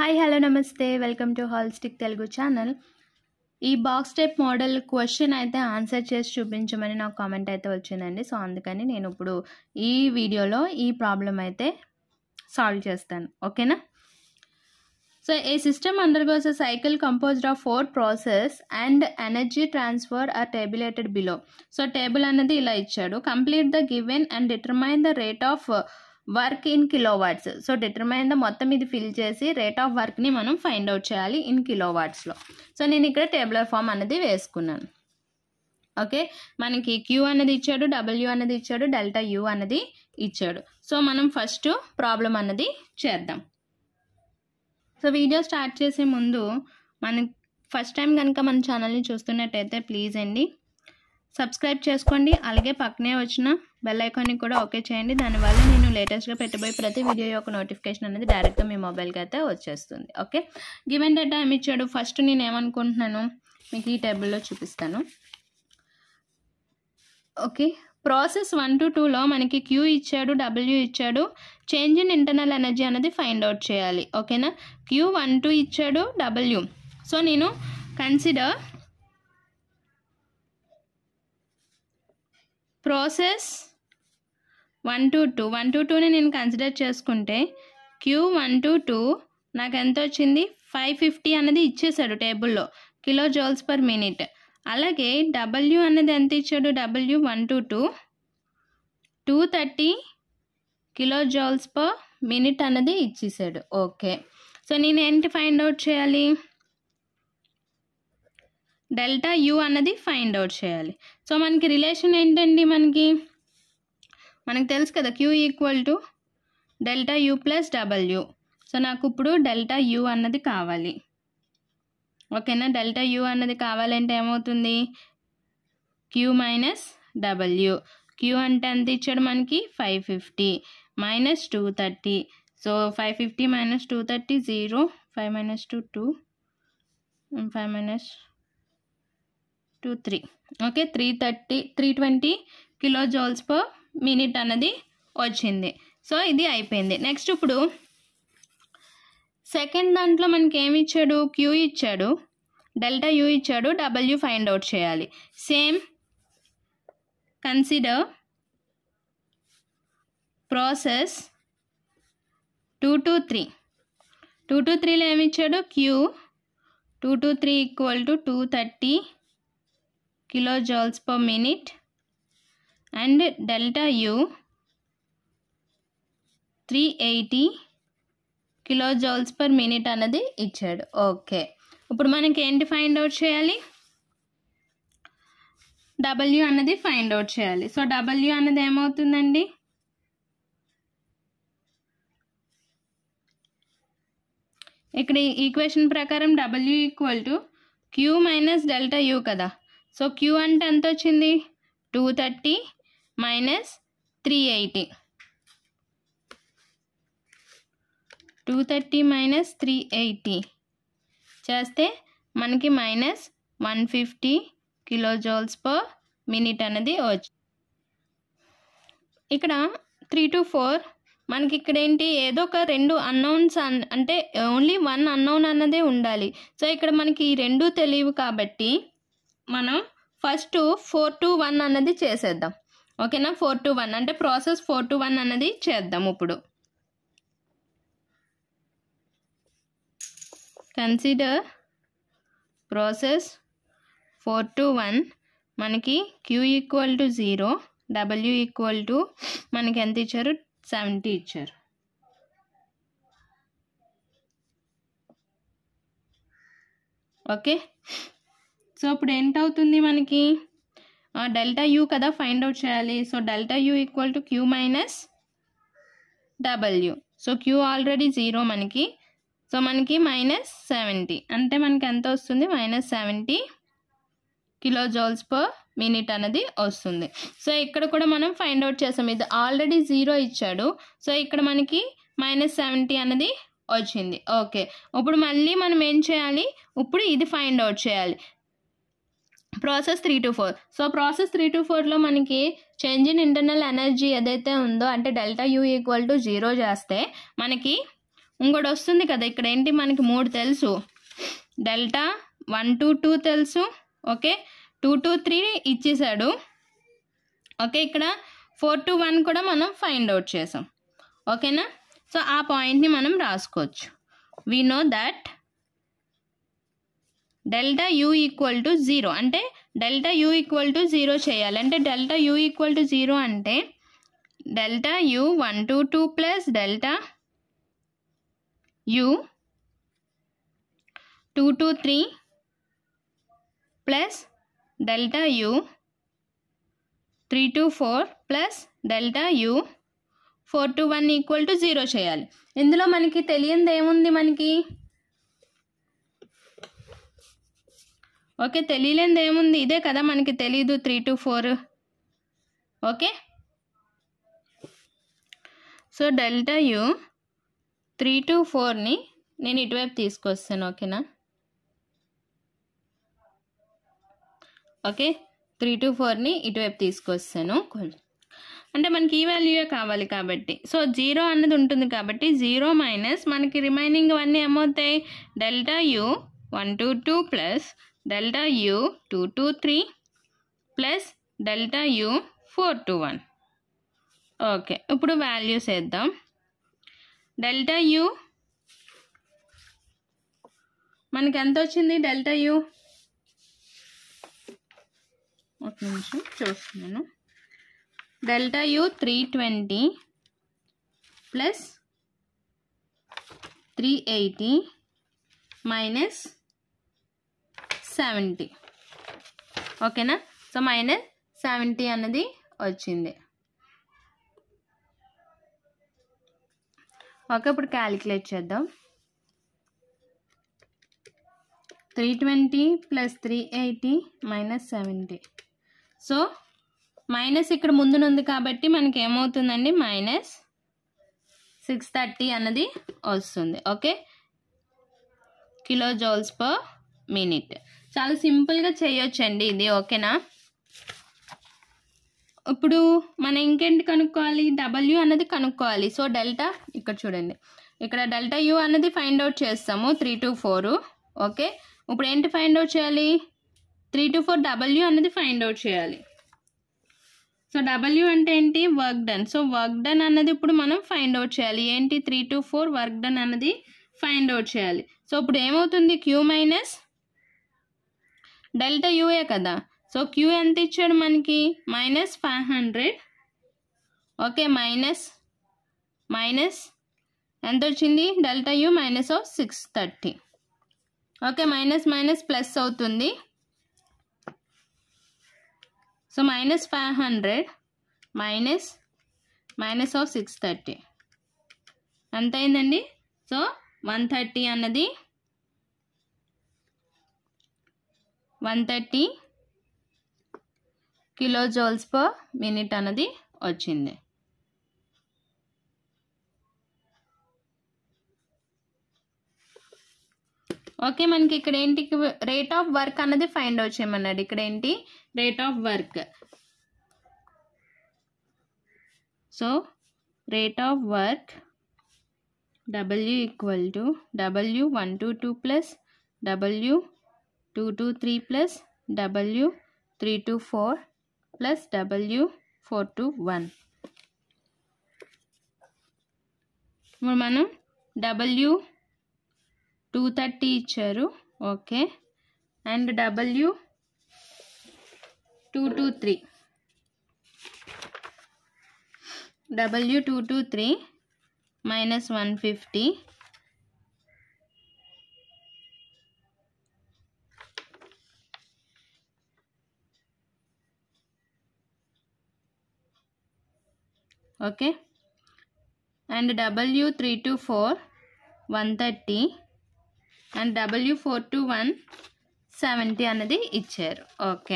hi hello namaste welcome to holistic Telugu channel ఈ box type model question అయితే answer చేసి చూపించమని నాకు కామెంట్ అయితే వచ్చిందండి సో అందుకని నేను ఇప్పుడు ఈ వీడియోలో ఈ ప్రాబ్లం అయితే సాల్వ్ చేస్తాను ఓకేనా so a system undergoes a cycle composed of four process and energy transfer are tabulated below so table అనేది ఇలా ఇచ్చాడు complete the given and determine the rate of work in kilowatts so determine the మొత్తం ఇది fill చేసి rate of వర్క్ని మనం find out చేయాలి in కిలోవాట్స్లో సో నేను ఇక్కడ టేబులర్ ఫామ్ అనేది వేసుకున్నాను ఓకే మనకి క్యూ అనేది ఇచ్చాడు డబ్ల్యూ అనేది ఇచ్చాడు డెల్టా యూ అనేది ఇచ్చాడు సో మనం ఫస్ట్ ప్రాబ్లం అనేది చేద్దాం సో వీడియో స్టార్ట్ చేసే ముందు మన ఫస్ట్ టైం కనుక మన ఛానల్ని చూస్తున్నట్టయితే ప్లీజ్ అండి సబ్స్క్రైబ్ చేసుకోండి అలాగే పక్కనే వచ్చిన బెల్ ఐకాన్ని కూడా ఓకే చేయండి దానివల్ల నేను లేటెస్ట్గా పెట్టబోయే ప్రతి వీడియో యొక్క నోటిఫికేషన్ అనేది డైరెక్ట్గా మీ మొబైల్కి అయితే వచ్చేస్తుంది ఓకే గివెన్ డేటా ఏమి ఇచ్చాడు ఫస్ట్ నేను ఏమనుకుంటున్నాను మీకు ఈ టేబుల్లో చూపిస్తాను ఓకే ప్రాసెస్ వన్ టు టూలో మనకి క్యూ ఇచ్చాడు డబ్ల్యూ ఇచ్చాడు చేంజ్ ఇన్ ఇంటర్నల్ ఎనర్జీ అనేది ఫైండ్ అవుట్ చేయాలి ఓకేనా క్యూ వన్ టూ ఇచ్చాడు డబ్ల్యూ సో నేను consider process one to two one to టూని నేను కన్సిడర్ చేసుకుంటే క్యూ వన్ టు టూ నాకు ఎంత వచ్చింది ఫైవ్ ఫిఫ్టీ అనేది ఇచ్చేసాడు టేబుల్లో కిలో జోల్స్ పర్ మినిట్ అలాగే డబ్ల్యూ అనేది ఎంత ఇచ్చాడు W one to two two thirty kilo joules per minute అన్నది ఇచ్చేసాడు ఓకే సో నేను ఏంటి ఫైండ్ అవుట్ చేయాలి డెల్టా యూ అన్నది ఫైండ్ అవుట్ చేయాలి సో మనకి రిలేషన్ ఏంటండి మనకి మనకు తెలుసు కదా Q equal to delta U plus W so నాకు ఇప్పుడు డెల్టా యూ అన్నది కావాలి ఓకేనా డెల్టా యూ అన్నది కావాలంటే ఏమవుతుంది క్యూ మైనస్ డబల్యూ క్యూ అంటే ఎంత ఇచ్చాడు మనకి five fifty minus two thirty so five fifty minus two thirty zero five minus two two five minus two three okay three thirty three twenty kilo joules per minute అన్నది వచ్చింది so ఇది అయిపోయింది next ఇప్పుడు second దాంట్లో మనకి ఏమి ఇచ్చాడు Q ఇచ్చాడు డెల్టా యూ ఇచ్చాడు డబ్ల్యూ ఫైండ్ అవుట్ చేయాలి same consider process two to three two to త్రీలో ఏమి ఇచ్చాడు Q two to three equal to two thirty kilo joules per minute and delta U three eighty kilo joules per minute అన్నది ఇచ్చాడు okay ఇప్పుడు మనకి ఏంటి find out చేయాలి W అన్నది ఫైండ్ అవుట్ చేయాలి సో డబ్ల్యూ అన్నది ఏమవుతుందండి ఇక్కడ ఈక్వేషన్ ప్రకారం W equal to Q minus delta U కదా సో క్యూ అంటే ఎంత వచ్చింది two thirty minus three eighty two thirty minus three eighty చేస్తే మనకి minus one fifty kilo joules per minute అనేది వచ్చి ఇక్కడ త్రీ టు ఫోర్ మనకి ఇక్కడ ఏంటి ఏదో ఒక రెండు అన్నౌన్స్ అన్ అంటే ఓన్లీ వన్ అన్నౌన్ అన్నదే ఉండాలి సో ఇక్కడ మనకి ఈ రెండు తెలియవు కాబట్టి మనం ఫస్ట్ ఫోర్ టు వన్ అన్నది చేసేద్దాం ఓకేనా ఫోర్ టు వన్ అంటే ప్రాసెస్ ఫోర్ టు వన్ అన్నది చేద్దాం ఇప్పుడు consider process four to one మనకి Q equal to zero W equal to మనకి ఎంత ఇచ్చారు సెవెంటీ ఇచ్చారు ఓకే సో ఇప్పుడు ఏంటవుతుంది మనకి డెల్టా యూ కదా ఫైండ్ అవుట్ చేయాలి so delta U equal to Q minus W so Q already zero మనకి సో మనకి మైనస్ సెవెంటీ అంటే మనకి ఎంత వస్తుంది minus seventy kilo joules per minute అనేది వస్తుంది సో ఇక్కడ కూడా మనం ఫైండ్ అవుట్ చేసాం ఇది ఆల్రెడీ జీరో ఇచ్చాడు సో ఇక్కడ మనకి మైనస్ సెవెంటీ అనేది వచ్చింది ఓకే ఇప్పుడు మళ్ళీ మనం ఏం చేయాలి ఇప్పుడు ఇది ఫైండ్ అవుట్ చేయాలి process three to four so process three to ఫోర్లో మనకి చేంజ్ ఇన్ ఇంటర్నల్ ఎనర్జీ ఏదైతే ఉందో అంటే delta U equal to zero చేస్తే మనకి ఇంకోటి వస్తుంది కదా ఇక్కడ ఏంటి మనకి మూడు తెలుసు డెల్టా వన్ టు టూ తెలుసు ఓకే టూ టు త్రీ ఇచ్చేసాడు ఓకే ఇక్కడ ఫోర్ టు వన్ కూడా మనం ఫైండ్ అవుట్ చేసాం ఓకేనా సో ఆ పాయింట్ని మనం రాసుకోవచ్చు we know that delta U equal to zero అంటే delta U equal to zero చేయాలి అంటే delta U equal to zero అంటే delta U one to two plus delta U two to three plus delta U three to four plus delta U four to one equal to zero చేయాలి ఇందులో మనకి తెలియంది ఏముంది మనకి okay తెలియలేనిది ఏముంది ఇదే కదా మనకి తెలీదు three to four okay so delta U three to ఫోర్ని నేను ఇటువైపు తీసుకొస్తాను ఓకేనా ఓకే త్రీ టు ఫోర్ని ఇటువైపు తీసుకొస్తాను అంటే మనకి ఈ వాల్యూయే కావాలి కాబట్టి సో జీరో అన్నది ఉంటుంది కాబట్టి జీరో మైనస్ మనకి రిమైనింగ్ అవన్నీ ఏమవుతాయి delta U one to two plus delta U two to three plus delta U four to one okay ఇప్పుడు వాల్యూస్ వేద్దాం డెల్టా యూ మనకి ఎంత వచ్చింది డెల్టా యూ ఒక నిమిషం చూస్తున్నాను delta U three twenty plus three eighty minus seventy ఓకేనా so minus seventy అన్నది వచ్చింది ఓకే ఇప్పుడు క్యాలిక్యులేట్ చేద్దాం three twenty plus three eighty minus seventy so minus ఇక్కడ ముందునుంది కాబట్టి మనకి ఏమవుతుందండి మైనస్ సిక్స్ థర్టీ అన్నది వస్తుంది okay kilo joules per minute చాలా సింపుల్గా చేయొచ్చండి ఇది ఓకేనా ఇప్పుడు మనం ఇంకేంటి కనుక్కోవాలి డబ్ల్యూ అన్నది కనుక్కోవాలి సో డెల్టా ఇక్కడ చూడండి ఇక్కడ డెల్టా యూ అన్నది ఫైండ్ అవుట్ చేస్తాము త్రీ టు ఫోర్ ఓకే ఇప్పుడు ఏంటి ఫైండ్ అవుట్ చేయాలి త్రీ టు ఫోర్ డబ్ల్యూ అన్నది ఫైండ్ అవుట్ చేయాలి సో డబ్ల్యూ అంటే ఏంటి work done so work done అన్నది ఇప్పుడు మనం ఫైండ్ అవుట్ చేయాలి ఏంటి three to four work done అన్నది ఫైండ్ అవుట్ చేయాలి సో ఇప్పుడు ఏమవుతుంది క్యూ మైనస్ డెల్టా యూఏ కదా సో క్యూ ఎంత ఇచ్చాడు మనకి minus five hundred okay minus minus ఎంత వచ్చింది delta U minus of six thirty okay minus minus plus అవుతుంది so minus five hundred minus minus of six thirty ఎంత అయిందండి so one thirty అన్నది one thirty kilo joules per minute అన్నది వచ్చింది okay మనకి ఇక్కడ ఏంటి రేట్ ఆఫ్ వర్క్ అన్నది ఫైండ్ అవుట్ చేయమన్నాడు ఇక్కడ ఏంటి rate of work so rate of work W equal to W one to two plus W two to three plus W three to four plus W four to one ఇప్పుడు మనం W two thirty ఇచ్చారు okay and W two to three W two to three minus one fifty okay and W three to four one thirty and W four to one seventy అన్నది ఇచ్చారు okay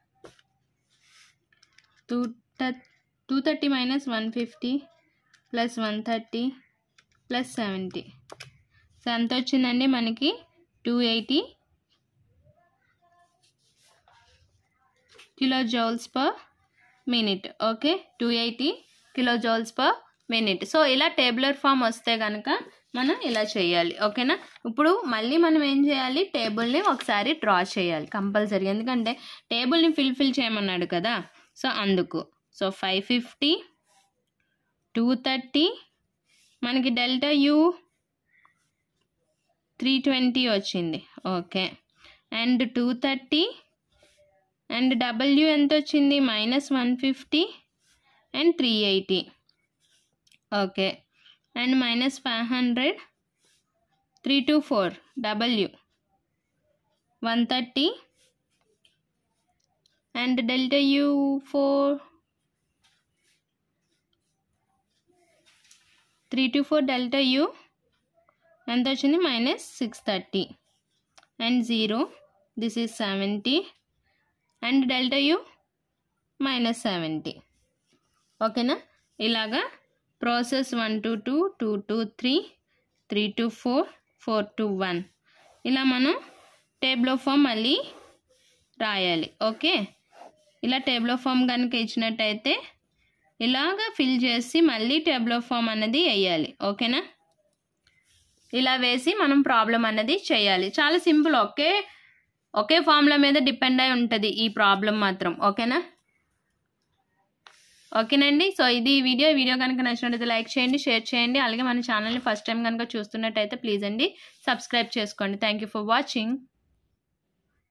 two two thirty minus one fifty plus one thirty plus seventy so ఎంత వచ్చిందండి మనకి two eighty kilo joules per minute okay two eighty kilo joules per minute so ఇలా tabular form వస్తే కనుక మనం ఇలా చేయాలి ఓకేనా ఇప్పుడు మళ్ళీ మనం ఏం చేయాలి టేబుల్ని ఒకసారి డ్రా చేయాలి కంపల్సరీ ఎందుకంటే టేబుల్ని ఫిల్ ఫిల్ చేయమన్నాడు కదా సో అందుకు so five fifty two thirty మనకి డెల్టా యూ త్రీ ట్వంటీ వచ్చింది okay and two thirty and W ఎంత వచ్చింది minus one fifty and three eighty okay and minus five hundred three to four W one thirty and delta U four three to four delta U ఎంత వచ్చింది minus six thirty and zero this is seventy and delta U minus seventy ఓకేనా ఇలాగా process one to two two to three three to four four to one ఇలా మనం table of form మళ్ళీ రాయాలి okay ఇలా table of form కనుక ఇచ్చినట్టయితే ఇలాగ ఫిల్ చేసి మళ్ళీ టేబుల్ ఆఫ్ ఫామ్ అనేది వేయాలి ఓకేనా ఇలా వేసి మనం ప్రాబ్లం అనేది చేయాలి చాలా సింపుల్ ఒకే ఒకే ఫార్ములా మీద డిపెండ్ అయి ఉంటుంది ఈ ప్రాబ్లం మాత్రం ఓకేనా ఓకేనండి సో ఇది ఈ వీడియో ఈ వీడియో కనుక నచ్చినట్లయితే లైక్ చేయండి షేర్ చేయండి అలాగే మన ఛానల్ని ఫస్ట్ టైం కనుక చూస్తున్నట్టయితే ప్లీజ్ అండి సబ్స్క్రైబ్ చేసుకోండి థ్యాంక్ యూ ఫర్ వాచింగ్